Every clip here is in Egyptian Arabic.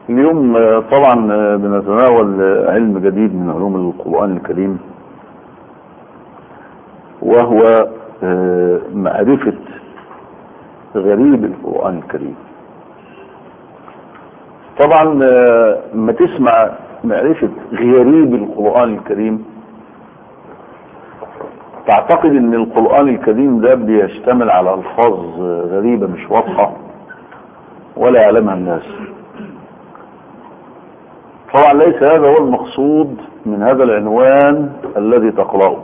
اليوم آه، طبعا آه، بنتناول آه، علم جديد من علوم القرآن الكريم وهو آه، معرفة غريب القرآن الكريم طبعا آه، لما تسمع معرفة غريب القرآن الكريم تعتقد ان القرآن الكريم ده بيشتمل على الفاظ آه، غريبة مش واضحة ولا يعلمها الناس طبعا ليس هذا هو المقصود من هذا العنوان الذي تقرأه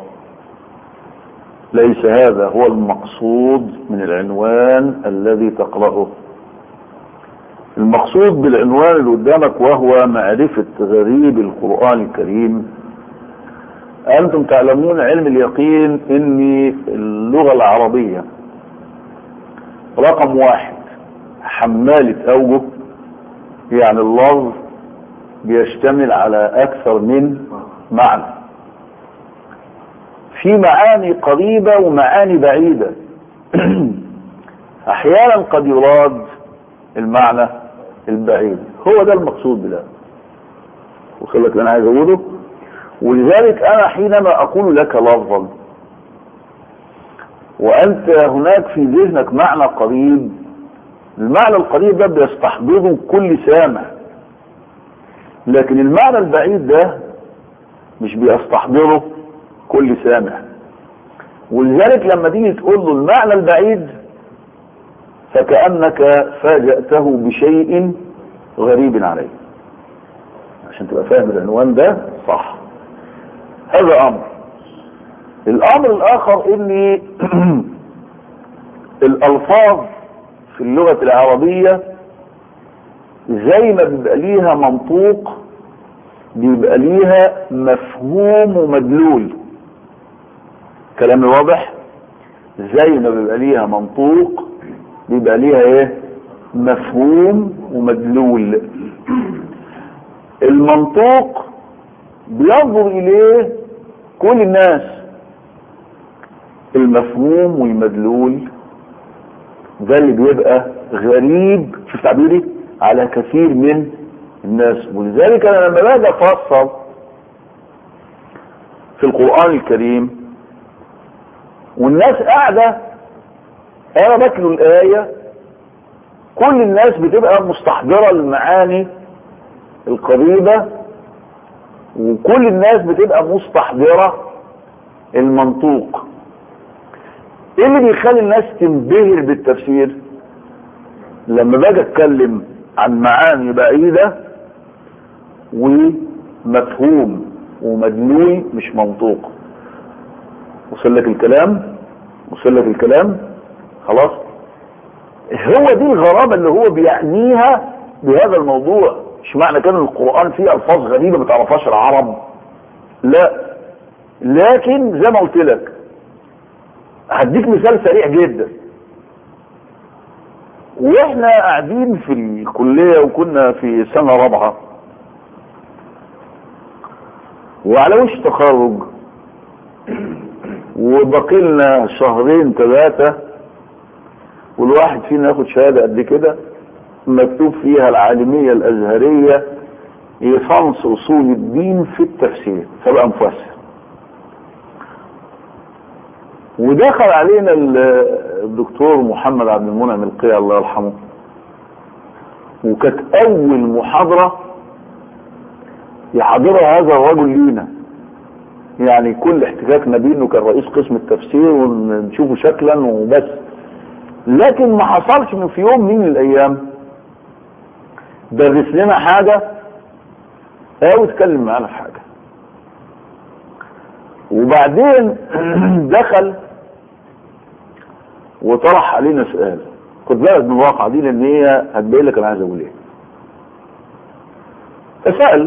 ليس هذا هو المقصود من العنوان الذي تقرأه المقصود بالعنوان اللي قدامك وهو معرفة غريب القرآن الكريم أنتم تعلمون علم اليقين أن اللغة العربية رقم واحد حمالة أوجه يعني اللفظ بيشتمل على أكثر من معنى في معاني قريبة ومعاني بعيدة أحيانا قد يراد المعنى البعيد هو ده المقصود بده وصل لك انا عايز اقوله ولذلك انا حينما اقول لك لفظا وانت هناك في ذهنك معنى قريب المعنى القريب ده بيستحضره كل سامع لكن المعنى البعيد ده مش بيستحضره كل سامع ولذلك لما تيجي تقول له المعنى البعيد فكأنك فاجأته بشيء غريب عليه عشان تبقى فاهم العنوان ده صح هذا امر الامر الاخر ان الالفاظ في اللغة العربية زي ما بيبقى ليها منطوق بيبقى ليها مفهوم ومدلول كلامي واضح زي ما بيبقى ليها منطوق بيبقى ليها ايه مفهوم ومدلول المنطوق بينظر اليه كل الناس المفهوم والمدلول ده اللي بيبقى غريب في تعبيري على كثير من الناس ولذلك انا لما باجي افسر في القران الكريم والناس قاعده انا بتلو الايه كل الناس بتبقى مستحضره المعاني القريبه وكل الناس بتبقى مستحضره المنطوق ايه اللي بيخلي الناس تنبهر بالتفسير لما باجي اتكلم عن معاني بعيده ومفهوم ومدلول مش منطوق وصل لك الكلام وصل لك الكلام خلاص هو دي الغرابة اللي هو بيعنيها بهذا الموضوع مش معنى كان القرآن فيه ألفاظ غريبة ما تعرفهاش العرب لا لكن زي ما قلت لك هديك مثال سريع جدا واحنا قاعدين في الكلية وكنا في سنة رابعة وعلى وش تخرج وبقيلنا شهرين ثلاثة والواحد فينا ياخد شهادة قد كده مكتوب فيها العالمية الأزهرية لصنص أصول الدين في التفسير فبقى مفسر ودخل علينا الدكتور محمد عبد المنعم القيع الله يرحمه وكانت أول محاضرة يحضرها هذا الرجل لينا يعني كل احتكاكنا بيه انه كان رئيس قسم التفسير ونشوفه شكلا وبس لكن ما حصلش من في يوم من الايام درس لنا حاجة او اتكلم معانا في حاجة وبعدين دخل وطرح علينا سؤال خد بالك من الواقعة دي لان هي هتبين لك انا عايز اقول ايه فسأل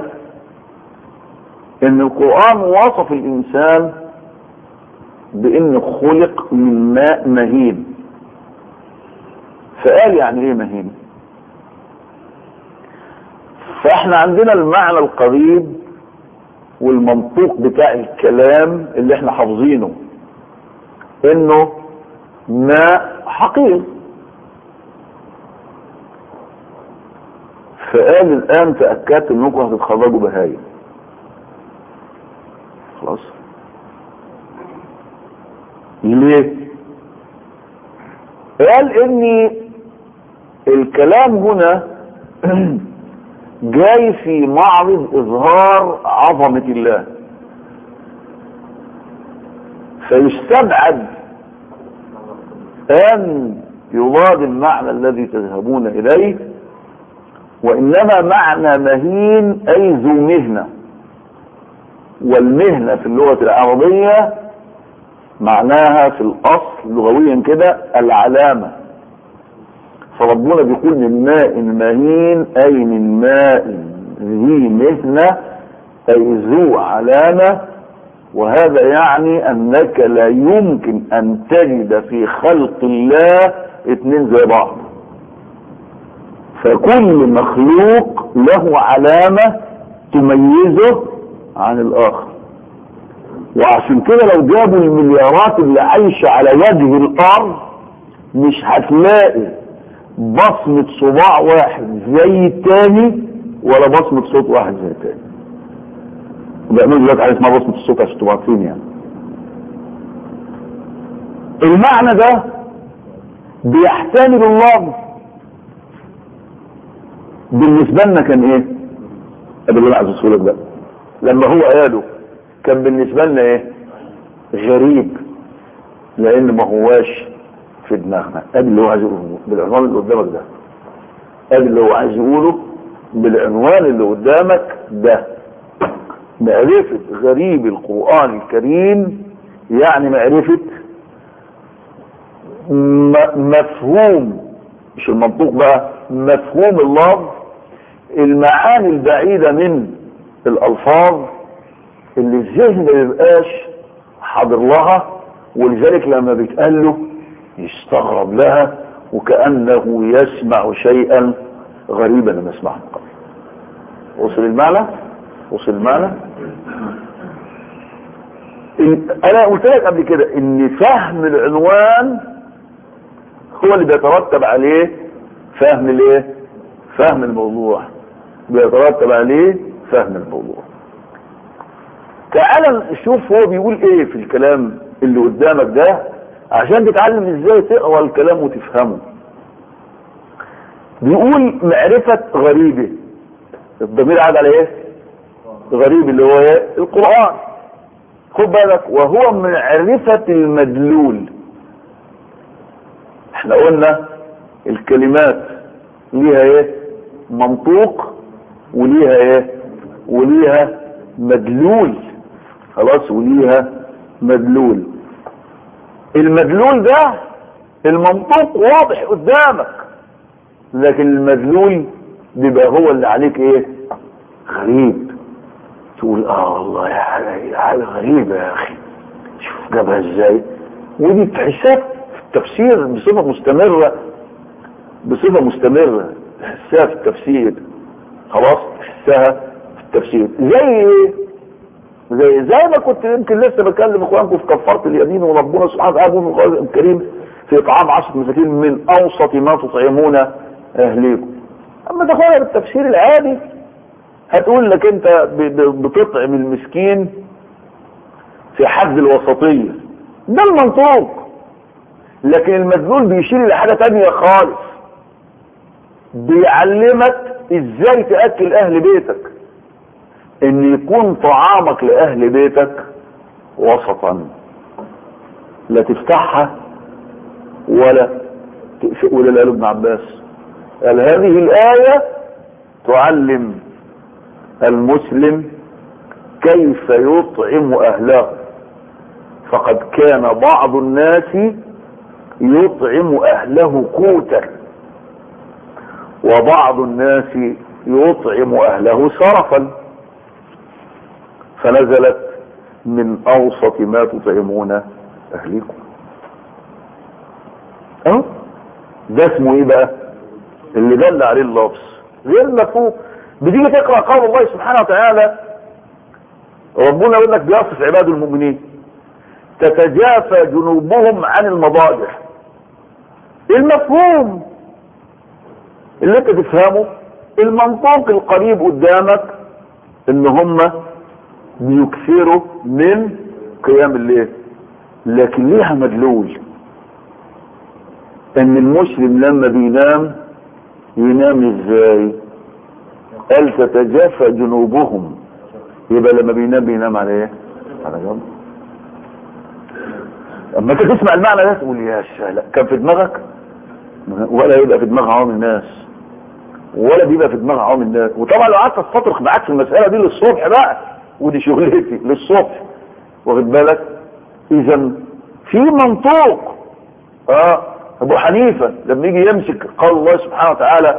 ان القرآن وصف الانسان بانه خلق من ماء مهين فقال يعني ايه مهين فاحنا عندنا المعنى القريب والمنطوق بتاع الكلام اللي احنا حافظينه انه ماء حقير فقال الان تاكدت انكم هتتخرجوا بهايم خلاص ليه قال ان الكلام هنا جاي في معرض اظهار عظمة الله فيستبعد ان يضاد المعنى الذي تذهبون اليه وانما معنى مهين اي ذو مهنة والمهنة في اللغة العربية معناها في الاصل لغويا كده العلامة فربنا بيقول من ماء مهين اي من ماء ذي مهنة اي ذو علامة وهذا يعني انك لا يمكن ان تجد في خلق الله اتنين زي بعض فكل مخلوق له علامة تميزه عن الاخر وعشان كده لو جابوا المليارات اللي عايشة على وجه الارض مش هتلاقي بصمة صباع واحد زي التاني ولا بصمة صوت واحد زي التاني بيعملوا دلوقتي حاجة اسمها بصمة الصوت عشان تبقوا عارفين يعني المعنى ده بيحتمل اللفظ بالنسبة لنا كان ايه؟ ادي اللي انا عايز اوصله لك بقى لما هو قاله كان بالنسبة لنا ايه؟ غريب لان ما هواش في دماغنا ادي اللي هو عايز يقوله بالعنوان اللي قدامك ده ادي اللي هو عايز يقوله بالعنوان اللي قدامك ده معرفة غريب القرآن الكريم يعني معرفة مفهوم مش المنطوق بقى مفهوم اللفظ المعاني البعيدة من الألفاظ اللي الذهن ما يبقاش حاضر لها ولذلك لما بيتقال له يستغرب لها وكأنه يسمع شيئا غريبا لم يسمعه من قبل وصل المعنى وصل المعنى انا قلت لك قبل كده ان فهم العنوان هو اللي بيترتب عليه فهم الايه فهم الموضوع بيترتب عليه فهم الموضوع تعال نشوف هو بيقول ايه في الكلام اللي قدامك ده عشان تتعلم ازاي تقرا الكلام وتفهمه بيقول معرفة غريبه الضمير عاد على ايه غريب اللي هو ايه القرآن خد بالك وهو معرفة المدلول احنا قلنا الكلمات ليها ايه منطوق وليها ايه وليها مدلول خلاص وليها مدلول المدلول ده المنطوق واضح قدامك لكن المدلول بيبقى هو اللي عليك ايه غريب تقول اه والله يا حاجة حاجة غريبة يا اخي شوف جابها ازاي ودي بتحسها في التفسير بصفة مستمرة بصفة مستمرة تحسها في التفسير خلاص تحسها في التفسير زي ايه زي زي ما كنت يمكن لسه بكلم اخوانكم في كفاره اليمين وربنا سبحانه وتعالى من القران الكريم في اطعام عشرة مساكين من اوسط ما تطعمون اهليكم اما تاخدها بالتفسير العادي هتقول لك انت بتطعم المسكين في حد الوسطية ده المنطوق لكن المدلول بيشير لحاجة تانية خالص بيعلمك ازاي تأكل اهل بيتك ان يكون طعامك لاهل بيتك وسطا لا تفتحها ولا ولا قال ابن عباس قال هذه الآية تعلم المسلم كيف يطعم أهله فقد كان بعض الناس يطعم أهله قوتا وبعض الناس يطعم أهله سرفا فنزلت من أوسط ما تطعمون أهليكم أه؟ ده اسمه ايه بقى اللي دل عليه اللفظ غير مفهوم بتيجي تقرا قول الله سبحانه وتعالى ربنا يقول لك بيصف عباده المؤمنين تتجافى جنوبهم عن المضاجع المفهوم اللي انت تفهمه المنطوق القريب قدامك ان هم بيكثروا من قيام الليل لكن ليها مدلول ان المسلم لما بينام ينام ازاي قال تتجافى جنوبهم يبقى لما بينام بينام على ايه على جنب اما انت تسمع المعنى ده تقول يا شاء كان في دماغك ولا يبقى في دماغ عوام الناس ولا بيبقى في دماغ عوام الناس وطبعا لو قعدت استطرق معاك في المساله دي للصبح بقى ودي شغلتي للصبح واخد بالك اذا في منطوق اه ابو حنيفه لما يجي يمسك قال الله سبحانه وتعالى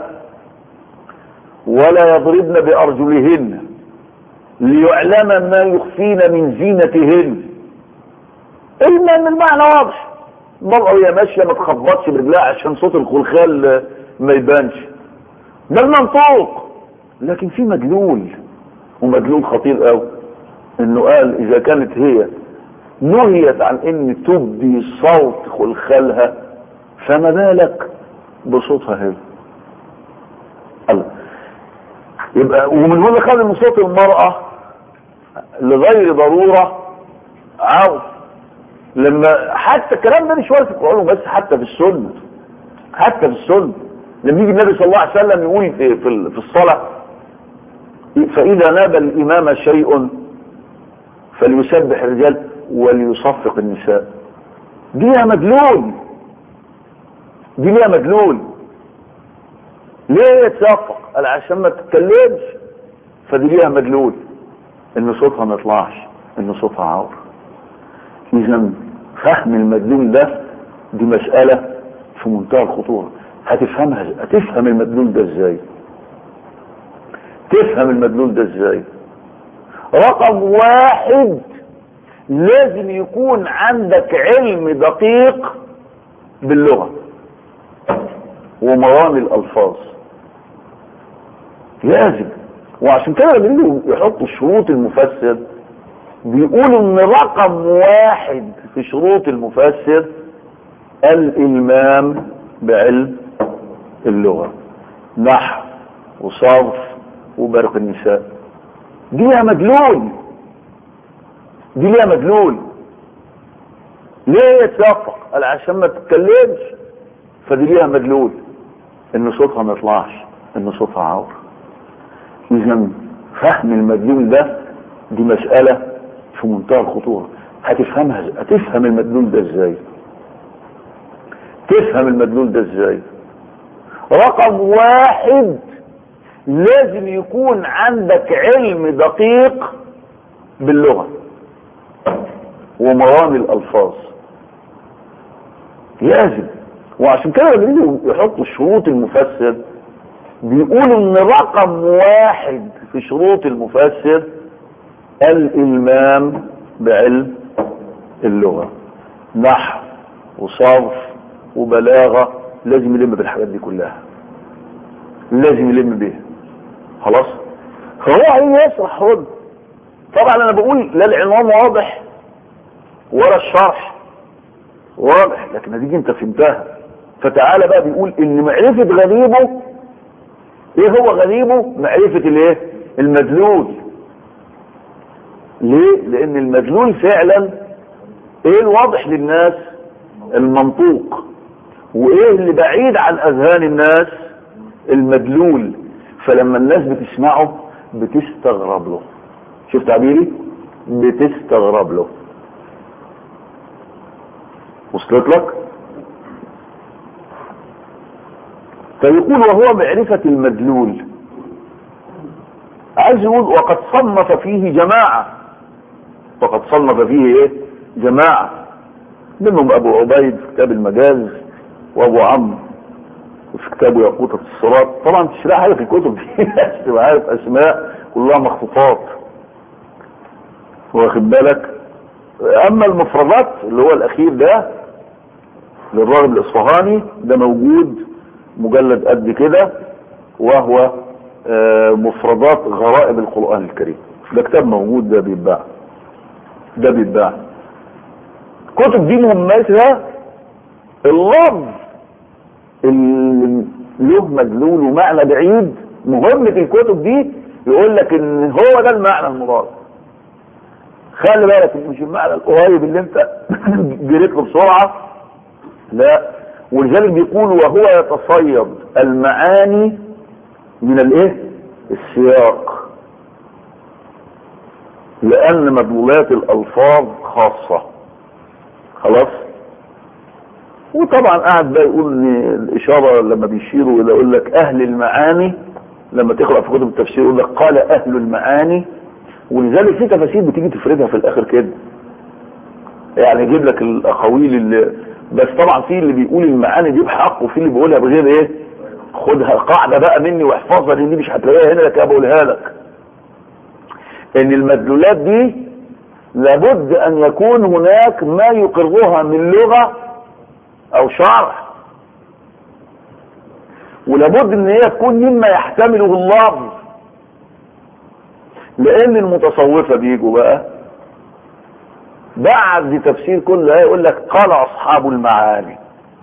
ولا يضربن بارجلهن ليعلم ما يخفين من زينتهن ان المعنى واضح المرأة وهي ماشية ما تخبطش برجلها عشان صوت الخلخال ما يبانش ده المنطوق لكن في مدلول ومدلول خطير قوي انه قال اذا كانت هي نهيت عن ان تبدي صوت خلخالها فما بالك بصوتها هي الله يبقى ومن هنا خد ان صوت المرأة لغير ضرورة عاوز لما حتى الكلام ده مش وارد في القرآن بس حتى في السنة حتى في السنة لما يجي النبي صلى الله عليه وسلم يقول في في الصلاة فإذا ناب الإمام شيء فليسبح الرجال وليصفق النساء دي لها مدلول دي لها مدلول ليه يتصفق قال عشان ما تتكلمش فدي ليها مدلول ان صوتها ما يطلعش ان صوتها عور اذا فهم المدلول ده دي مسألة في منتهى الخطورة هتفهمها هتفهم المدلول ده ازاي تفهم المدلول ده ازاي رقم واحد لازم يكون عندك علم دقيق باللغة ومرامي الألفاظ لازم وعشان كده لما يجوا يحطوا شروط المفسر بيقولوا ان رقم واحد في شروط المفسر الالمام بعلم اللغة نحو وصرف وبرق النساء دي لها مدلول دي لها مدلول ليه يتوفق قال عشان ما تتكلمش فدي ليها مدلول ان صوتها ما يطلعش ان صوتها عور اذا فهم المدلول ده دي مسألة في منتهى الخطورة هتفهمها هتفهم المدلول ده ازاي تفهم المدلول ده ازاي رقم واحد لازم يكون عندك علم دقيق باللغة ومرامي الألفاظ لازم وعشان كده لما يجوا يحطوا شروط المفسر بيقولوا ان رقم واحد في شروط المفسر الالمام بعلم اللغة نحو وصرف وبلاغة لازم يلم بالحاجات دي كلها لازم يلم بيها خلاص فهو عايز يشرح رد طبعا انا بقول لا العنوان واضح ولا الشرح واضح لكن هتيجي انت فهمتها فتعالى بقى بيقول ان معرفة غريبه ايه هو غريبه معرفة الايه المدلول ليه لان المدلول فعلا ايه الواضح للناس المنطوق وايه اللي بعيد عن اذهان الناس المدلول فلما الناس بتسمعه بتستغرب له شوف تعبيري بتستغرب له وصلت لك فيقول وهو معرفة المدلول عايز يقول وقد صنف فيه جماعة وقد صنف فيه ايه جماعة منهم ابو عبيد في كتاب المجاز وابو عمرو في كتابه يقوطة الصراط طبعا مش لاقي حاجة في الكتب دي تبقى عارف اسماء كلها مخطوطات واخد بالك اما المفردات اللي هو الاخير ده للراغب الاصفهاني ده موجود مجلد قد كده وهو آه مفردات غرائب القرآن الكريم ده كتاب موجود ده بيتباع ده بيتباع كتب دي مهمتها اللفظ اللي له مدلول ومعنى بعيد مهمة الكتب دي يقول لك ان هو ده المعنى المراد خلي بالك مش المعنى القريب اللي انت جريت له بسرعة لا ولذلك بيقول وهو يتصيد المعاني من الايه السياق لان مدلولات الالفاظ خاصة خلاص وطبعا قاعد بقى يقول ان الاشارة لما بيشيروا الى يقول لك اهل المعاني لما تقرأ في كتب التفسير يقول لك قال اهل المعاني ولذلك في تفاسير بتيجي تفردها في الاخر كده يعني يجيب لك الاقاويل اللي بس طبعا في اللي بيقول المعاني دي بحق وفي اللي بيقولها بغير ايه خدها قاعدة بقى مني واحفظها لان دي مش هتلاقيها هنا لك بقولها لك ان المدلولات دي لابد ان يكون هناك ما يقرها من لغة او شرح ولابد ان هي تكون مما يحتمله اللفظ لان المتصوفة بيجوا بقى بعد تفسير كل ايه يقول لك قال اصحاب المعاني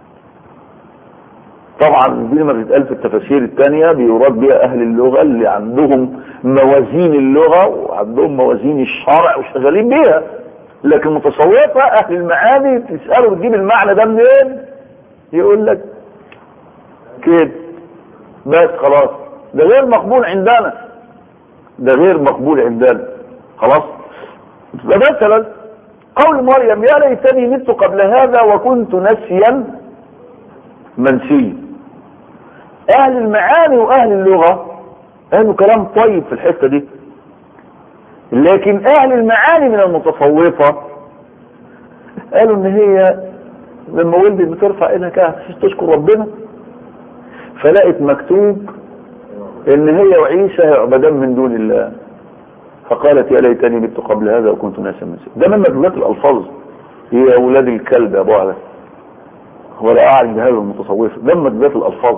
طبعا دي لما بتتقال في التفاسير الثانية بيراد بها اهل اللغة اللي عندهم موازين اللغة وعندهم موازين الشرع وشغالين بيها لكن المتصوفة اهل المعاني تسأله بتجيب المعنى ده منين يقول لك كده بس خلاص ده غير مقبول عندنا ده غير مقبول عندنا خلاص مثلا قول مريم يا ليتني مت قبل هذا وكنت نسيا منسيا اهل المعاني واهل اللغة قالوا كلام طيب في الحتة دي لكن اهل المعاني من المتصوفة قالوا ان هي لما ولدت بترفع ايدها كده تشكر ربنا فلقت مكتوب ان هي وعيسى يعبدان من دون الله فقالت يا ليتني مت قبل هذا وكنت ناسا منسيا ده من مدلولات الالفاظ هي اولاد الكلب يا ابو علي ولا اعلم بهذا المتصوفه ده من مدلولات الالفاظ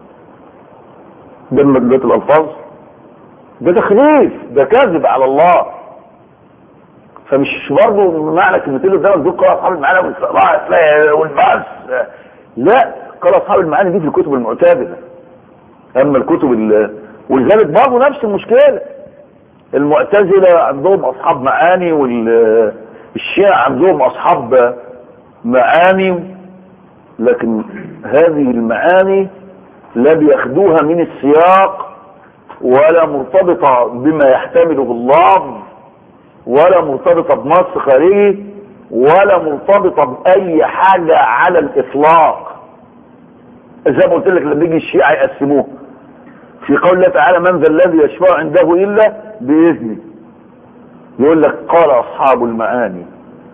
ده من مدلولات الالفاظ ده تخريف ده كذب على الله فمش برضه معنى كلمتين اللي قدامك دول قال اصحاب المعاني والاستقراء والبعث لا قال اصحاب المعاني دي في الكتب المعتزله اما الكتب ولذلك برضه نفس المشكله المعتزله عندهم اصحاب معاني والشيعة عندهم اصحاب معاني لكن هذه المعاني لا بياخدوها من السياق ولا مرتبطة بما يحتمله اللفظ ولا مرتبطة بنص خارجي ولا مرتبطة بأي حاجة على الإطلاق زي ما قلت لك لما يجي الشيعة يقسموه في قول الله تعالى من ذا الذي يشفع عنده إلا بإذنه يقول لك قال أصحاب المعاني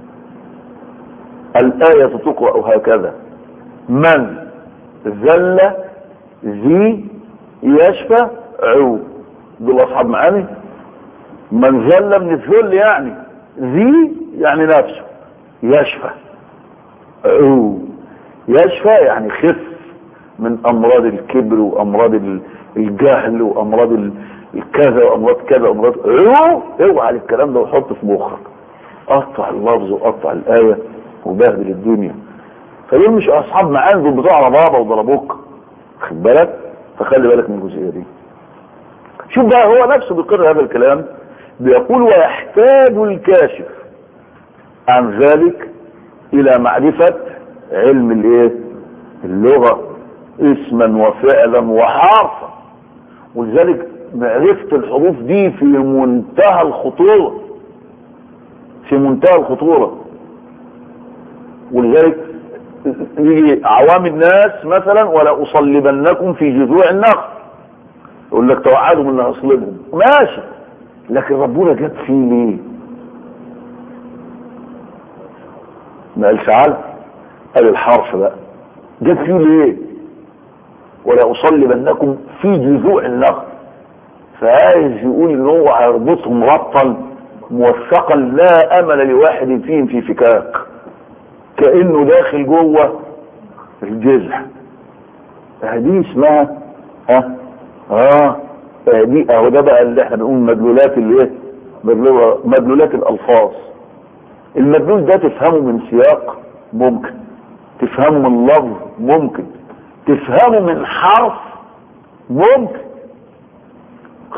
الآية تقرأ هكذا من ذل ذي يشفع عو دول أصحاب معاني من ذل من الذل يعني ذي يعني نفسه يشفى عو يشفى يعني خف من امراض الكبر وامراض الجهل وامراض الكذا وامراض كذا وامراض عو اوعى الكلام ده وحط في مخك قطع اللفظ وقطع الايه وبهدل الدنيا فدول مش اصحاب معاني دول بتوع ربابه وضربوك خد بالك فخلي بالك من الجزئيه دي شوف بقى هو نفسه بيقر هذا الكلام بيقول ويحتاج الكاشف عن ذلك الى معرفة علم الايه اللغة اسما وفعلا وحرفا ولذلك معرفة الحروف دي في منتهى الخطورة في منتهى الخطورة ولذلك يجي عوام الناس مثلا ولا اصلبنكم في جذوع النخل يقول لك توعدوا من اصلبهم ماشي لكن ربنا جاب فيه ليه ما قالش على قال الحرف بقى جاب فيه ليه ولا اصلبنكم في جذوع النخل فعايز يقول ان هو هيربطهم ربطا موثقا لا امل لواحد فيهم في فكاك كانه داخل جوه الجذع دي اسمها ها اه دي اهو ده بقى اللي احنا بنقول مدلولات الايه مدلولات الالفاظ المدلول ده تفهمه من سياق ممكن تفهمه من لفظ ممكن تفهمه من حرف ممكن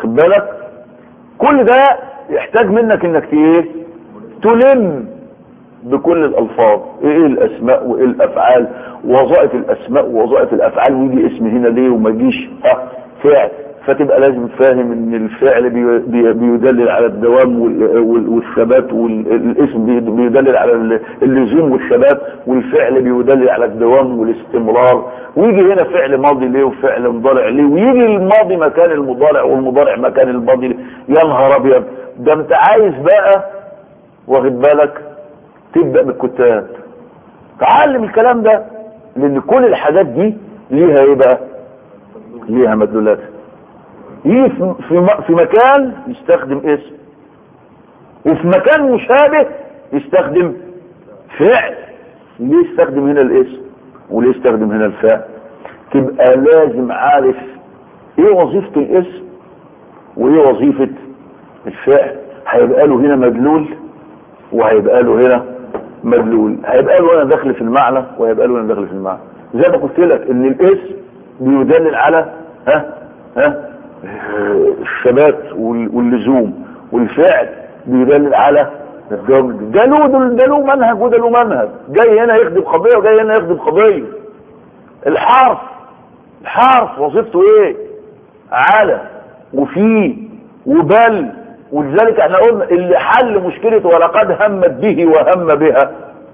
واخد بالك كل ده يحتاج منك انك ايه تلم بكل الالفاظ ايه الاسماء وايه الافعال وظائف الاسماء ووظائف الافعال ويجي اسم هنا ليه وما يجيش اه فعل فتبقى لازم فاهم ان الفعل بي بي بيدلل على الدوام والثبات والاسم بيدلل على اللزوم والثبات والفعل بيدلل على الدوام والاستمرار ويجي هنا فعل ماضي ليه وفعل مضارع ليه ويجي الماضي مكان المضارع والمضارع مكان الماضي ليه يا نهار ابيض ده انت عايز بقى واخد بالك تبدا بالكتاب تعلم الكلام ده لان كل الحاجات دي ليها ايه بقى ليها مدلولات يجي في, في, في مكان يستخدم اسم وفي مكان مشابه يستخدم فعل ليه يستخدم هنا الاسم وليه يستخدم هنا الفعل تبقى لازم عارف ايه وظيفة الاسم وايه وظيفة الفعل هيبقى له هنا مدلول وهيبقى له هنا مدلول هيبقى له هنا دخل في المعنى وهيبقى له هنا دخل في المعنى زي ما قلت لك ان الاسم بيدلل على ها ها الثبات واللزوم والفعل بيدلل على الجواب ده له ده له منهج وده له منهج جاي هنا يخدم قضيه وجاي هنا يخدم قضيه الحرف الحرف وظيفته ايه على وفي وبل ولذلك احنا قلنا اللي حل مشكلة ولقد همت به وهم بها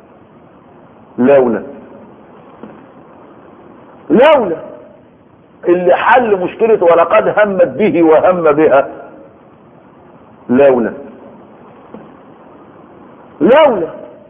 لولا لولا اللي حل مشكلة ولقد همت به وهم بها لولا لولا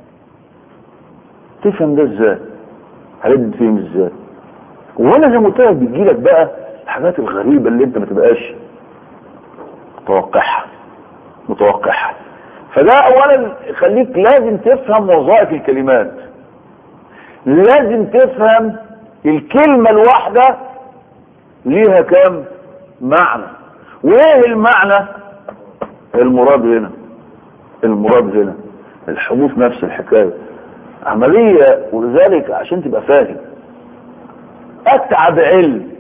تفهم ده ازاي هيبدأ تفهم ازاي وانا زي ما قلت لك بتجيلك بقى الحاجات الغريبة اللي انت ما تبقاش متوقعها متوقعها فده اولا خليك لازم تفهم وظائف الكلمات لازم تفهم الكلمة الواحدة ليها كام معنى وايه المعنى المراد هنا المراد هنا الحروف نفس الحكاية عملية ولذلك عشان تبقى فاهم اتعب علم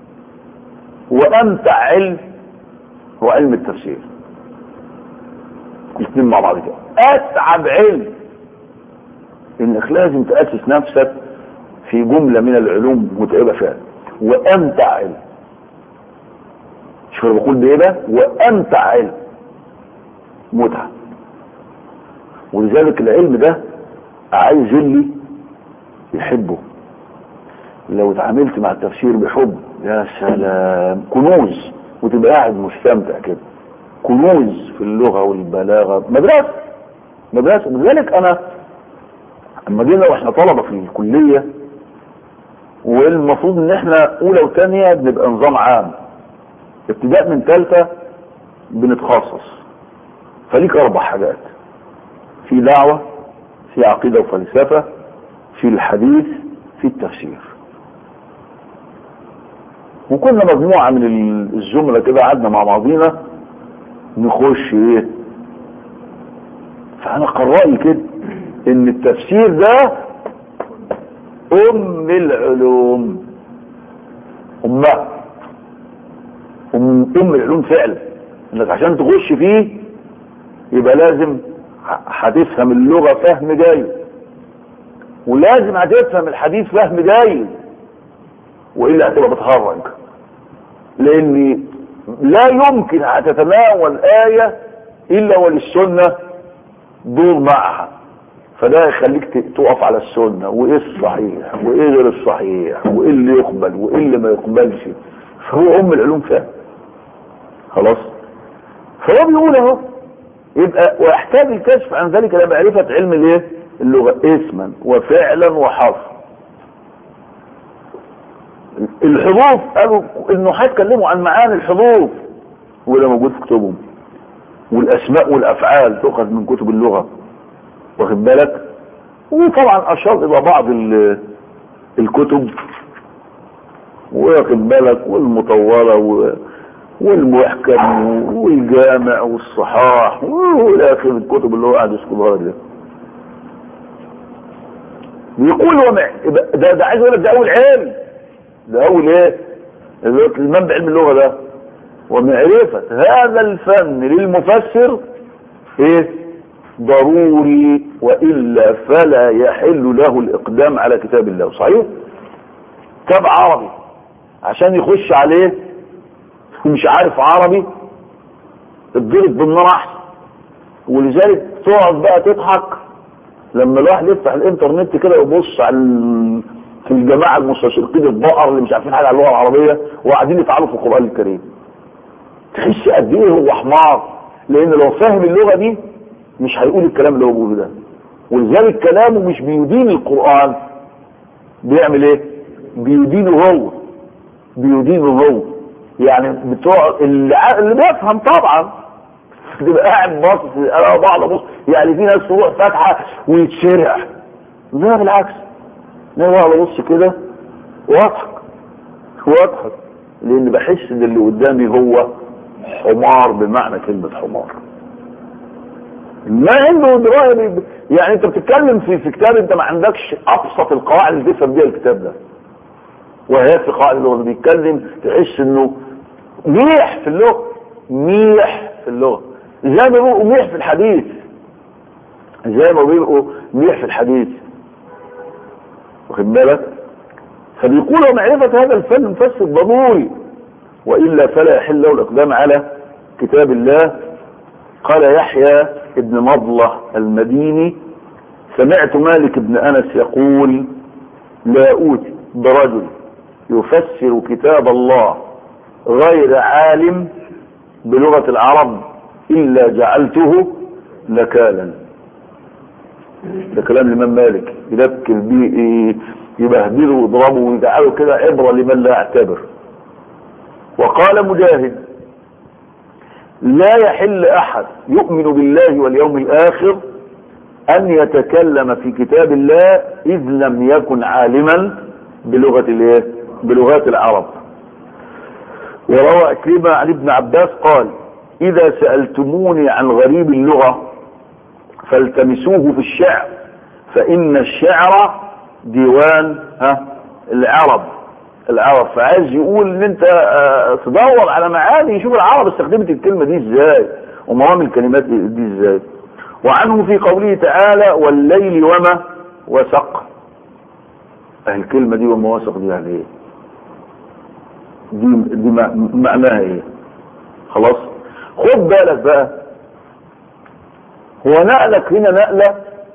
وامتع علم هو علم التفسير الاثنين مع بعض كده اتعب علم انك لازم تاسس نفسك في جملة من العلوم متعبة فعلا وامتع علم شوف انا بقول بايه بقى وامتع علم متعة ولذلك العلم ده عايز اللي يحبه لو اتعاملت مع التفسير بحب يا سلام كنوز وتبقى قاعد مستمتع كده كنوز في اللغة والبلاغة مدرسة مدرسة لذلك انا اما جينا واحنا طلبة في الكلية والمفروض ان احنا اولى وثانية بنبقى نظام عام ابتداء من ثالثة بنتخصص فليك اربع حاجات في دعوة في عقيدة وفلسفة في الحديث في التفسير وكنا مجموعة من الزملاء كده قعدنا مع بعضينا نخش ايه فانا قرأي كده ان التفسير ده ام العلوم امها ام, أم العلوم فعلا انك عشان تخش فيه يبقى لازم هتفهم اللغة فهم جيد ولازم هتفهم الحديث فهم جيد والا هتبقى بتهرج لان لا يمكن هتتناول آية الا وللسنة دور معها فده يخليك تقف على السنة وايه الصحيح وايه غير الصحيح وايه اللي يقبل وايه اللي ما يقبلش فهو ام العلوم فهم خلاص فهو بيقول اهو يبقى ويحتاج الكشف عن ذلك الى معرفة علم الايه اللغة اسما وفعلا وحرفا الحروف قالوا انه هيتكلموا عن معاني الحروف وده موجود في كتبهم والاسماء والافعال تؤخذ من كتب اللغة واخد بالك وطبعا اشار الى بعض الكتب واخد بالك والمطورة والمحكم والجامع والصحاح والى اخر الكتب اللي هو قاعد يذكرها دي بيقول ومع ده ده عايز اقول لك ده اول علم ده اول ايه المنبع علم اللغه ده ومعرفة هذا الفن للمفسر ايه ضروري وإلا فلا يحل له الإقدام على كتاب الله صحيح كتاب عربي عشان يخش عليه ومش عارف عربي اتضرب بالنار احسن ولذلك تقعد بقى تضحك لما الواحد يفتح الانترنت كده ويبص على ال- في الجماعه المستشرقين البقر اللي مش عارفين حاجه عن اللغه العربيه وقاعدين يتعالوا في القران الكريم تحس قد ايه هو حمار لان لو فاهم اللغه دي مش هيقول الكلام اللي هو بيقوله ده ولذلك كلامه مش بيدين القران بيعمل ايه بيدينه هو بيدينه هو يعني بتوع اللي, ع- اللي بيفهم طبعا تبقى قاعد باصص انا بقعد ابص يعني في ناس تروح فاتحه ويتشرع لا بالعكس انا بقعد ابص كده واضحك واضحك لان بحس ان اللي قدامي هو حمار بمعنى كلمه حمار ما عنده درايه بي- يعني انت بتتكلم في في كتاب انت ما عندكش ابسط القواعد اللي تفهم بيها الكتاب ده وهي في قاعده اللي هو بيتكلم تحس انه ميح في اللغه ميح في اللغه زي ما بيبقوا ميح في الحديث زي ما بيبقوا ميح في الحديث واخد بالك فبيقولوا معرفة هذا الفن مفسر ضروري وإلا فلا يحل له الإقدام على كتاب الله قال يحيى ابن مضلة المديني سمعت مالك بن أنس يقول لا أوتي برجل يفسر كتاب الله غير عالم بلغة العرب إلا جعلته نكالا ده كلام الإمام مالك يذكر بيه يبهدله ويضربه ويجعله كده عبرة لمن لا يعتبر وقال مجاهد لا يحل أحد يؤمن بالله واليوم الآخر أن يتكلم في كتاب الله إذ لم يكن عالما بلغة الايه؟ بلغات العرب وروى أكرمة عن ابن عباس قال إذا سألتموني عن غريب اللغة فالتمسوه في الشعر فإن الشعر ديوان ها العرب العرب فعايز يقول ان انت آه، تدور على معاني شوف العرب استخدمت الكلمة دي ازاي ومرام الكلمات دي ازاي وعنه في قوله تعالى والليل وما وسق أهل الكلمة دي وما وسق دي يعني ايه دي, دي مع- معناها ايه خلاص خد بالك بقى هو نقلك هنا نقلة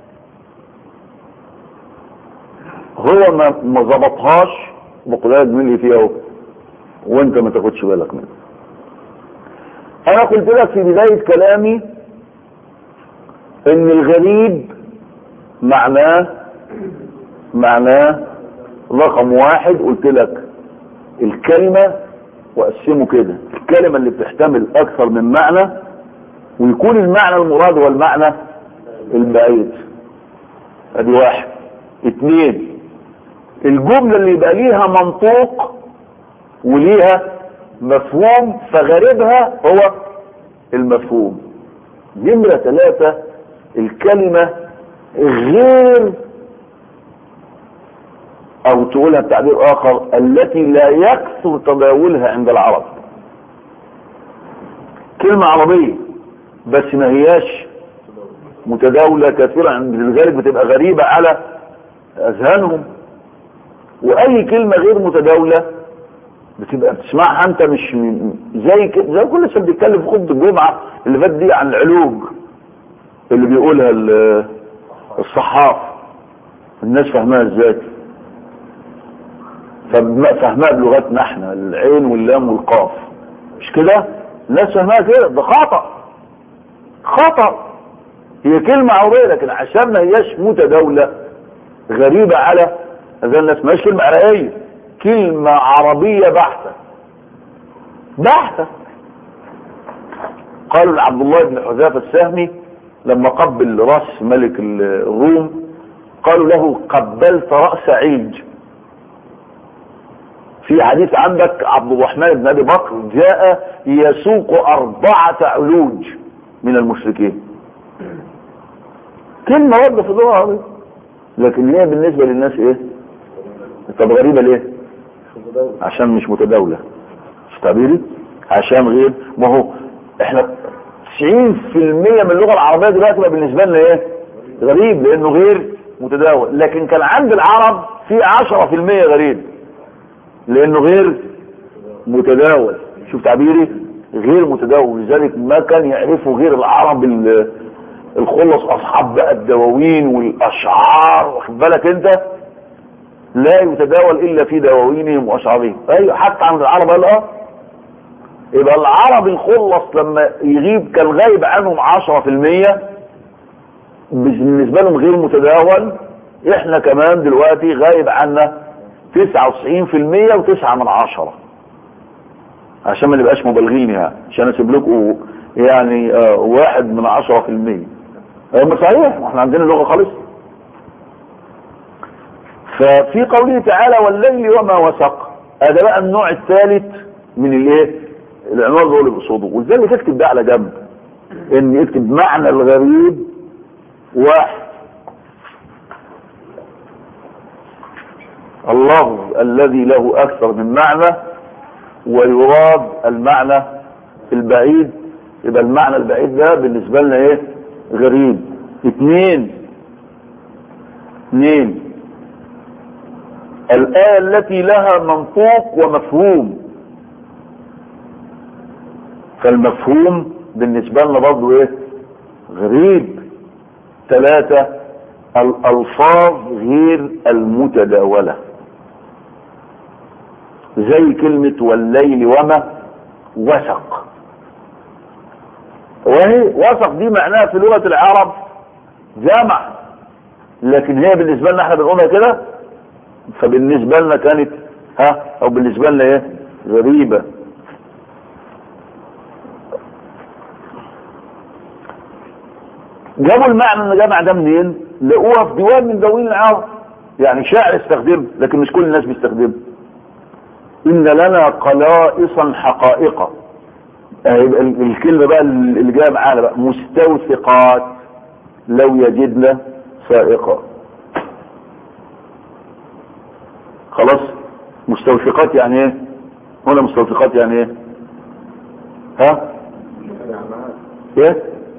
هو ما ما ظبطهاش بقولها زميلي فيها اهو وانت ما تاخدش بالك منها انا قلت لك في بداية كلامي ان الغريب معناه معناه رقم واحد قلت لك الكلمة وقسمه كده الكلمة اللي بتحتمل اكثر من معنى ويكون المعنى المراد هو المعنى البعيد ادي واحد اتنين الجملة اللي يبقى ليها منطوق وليها مفهوم فغالبها هو المفهوم نمرة ثلاثة الكلمة غير او تقولها بتعبير اخر التي لا يكثر تداولها عند العرب كلمة عربية بس ما هياش متداولة كثيرا عند الغالب بتبقى غريبة على اذهانهم واي كلمة غير متداولة بتبقى بتسمعها انت مش من زي كده زي كل لسه بيتكلم في خطبه الجمعه اللي فات دي عن العلوج اللي بيقولها ال- الصحاف الناس فاهمها ازاي فاهمها فاهمها بلغتنا احنا العين واللام والقاف مش كده الناس فاهمها كده ده خطأ خطأ هي كلمة عربية لكن عشان ما هياش متداولة غريبة على هذا الناس مش كلمة عراقية كلمة عربية بحتة بحتة قالوا لعبد الله بن حذافة السهمي لما قبل راس ملك الروم قالوا له قبلت رأس عيج في حديث عندك عبد الرحمن بن ابي بكر جاء يسوق اربعة علوج من المشركين كلمة واضحة في اللغة العربية لكن هي بالنسبة للناس ايه طب غريبة ليه عشان مش متداولة مش تعبيري عشان غير ما هو احنا 90% من اللغة العربية دلوقتي بقى بالنسبة لنا ايه غريب لانه غير متداول لكن كان عند العرب في 10% غريب لانه غير متداول شوف تعبيري غير متداول لذلك ما كان يعرفه غير العرب ال- الخلص اصحاب بقى الدواوين والاشعار واخد بالك انت لا يتداول الا في دواوينهم واشعارهم ايوه حتى عند العرب قال اه يبقى العرب الخلص لما يغيب كان غايب عنهم 10% بالنسبه لهم غير متداول احنا كمان دلوقتي غايب عنا 99% وتسعة من عشرة عشان ما نبقاش مبالغين يعني عشان اسيب لكم يعني آه واحد من عشرة في المية اما صحيح احنا عندنا لغة خالص ففي قوله تعالى والليل وما وسق هذا بقى النوع الثالث من الايه العنوان اللي بيقصده ولذلك اكتب ده على جنب ان اكتب معنى الغريب واحد اللفظ الذي له اكثر من معنى ويراد المعنى البعيد يبقى المعنى البعيد ده بالنسبة لنا ايه غريب اثنين اثنين الآية التي لها منطوق ومفهوم فالمفهوم بالنسبة لنا برضه ايه غريب ثلاثة الألفاظ غير المتداولة زي كلمة والليل وما وسق وهي وسق دي معناها في لغة العرب جمع لكن هي بالنسبة لنا احنا بنقولها كده فبالنسبة لنا كانت ها او بالنسبة لنا ايه غريبة جابوا المعنى ان جمع ده منين لقوها في ديوان من دواوين العرب يعني شاعر استخدمه لكن مش كل الناس بيستخدمه ان لنا قلائصا حقائق يبقى الكلمة بقى اللي جايه معانا بقى مستوثقات لو يجدنا سائقا خلاص مستوثقات يعني ايه هنا مستوثقات يعني ايه ها ايه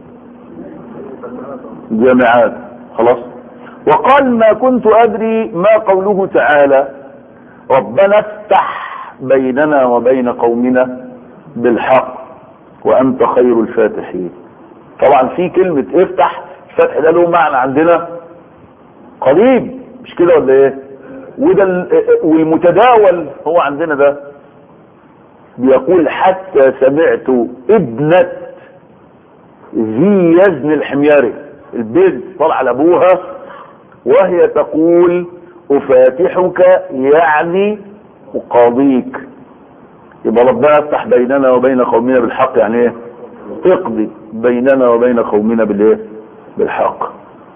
جامعات خلاص وقال ما كنت ادري ما قوله تعالى ربنا افتح بيننا وبين قومنا بالحق وانت خير الفاتحين طبعا في كلمة افتح الفتح ده له معنى عندنا قريب مش كده ولا ايه وده والمتداول هو عندنا ده بيقول حتى سمعت ابنة ذي يزن الحميري البنت طلع لابوها وهي تقول افاتحك يعني اقاضيك يبقى ربنا افتح بيننا وبين قومنا بالحق يعني ايه اقضي بيننا وبين قومنا بالايه بالحق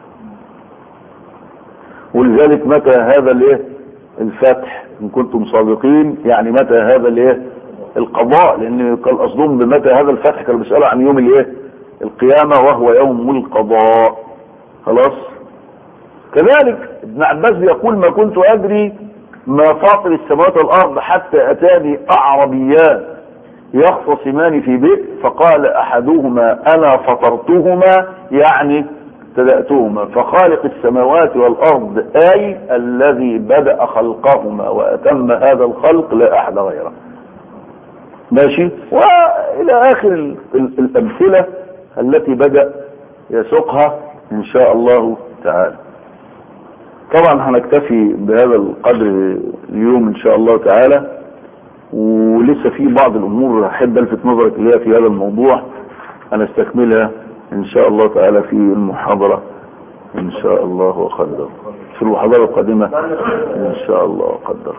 ولذلك متى هذا الايه الفتح ان كنتم صادقين يعني متى هذا الايه القضاء لان كان قصدهم بمتى هذا الفتح كانوا بيسالوا عن يوم الايه القيامه وهو يوم القضاء خلاص كذلك ابن عباس بيقول ما كنت ادري ما فاطر السماوات والارض حتى اتاني اعربيان يختصمان في بئر فقال احدهما انا فطرتهما يعني ابتدأتهما فخالق السماوات والارض اي الذي بدأ خلقهما واتم هذا الخلق لا احد غيره ماشي والى اخر ال ال الامثلة التي بدأ يسوقها ان شاء الله تعالى طبعا هنكتفي بهذا القدر اليوم ان شاء الله تعالى ولسه في بعض الامور احب الفت نظرك اليها في هذا الموضوع هنستكملها ان شاء الله تعالى في المحاضرة ان شاء الله وقدر في المحاضرة القادمة ان شاء الله وقدر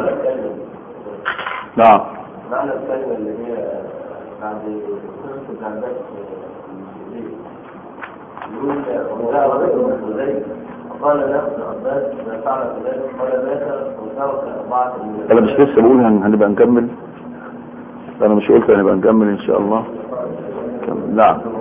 نعم معنى الكلمة اللي هي بعد قصة العباس يقول قال له ابن عباس ما فعل ذلك قال مات وترك أربعة من انا مش لسه بقول هن- هنبقى نكمل انا مش قلت هنبقى نكمل ان شاء الله نعم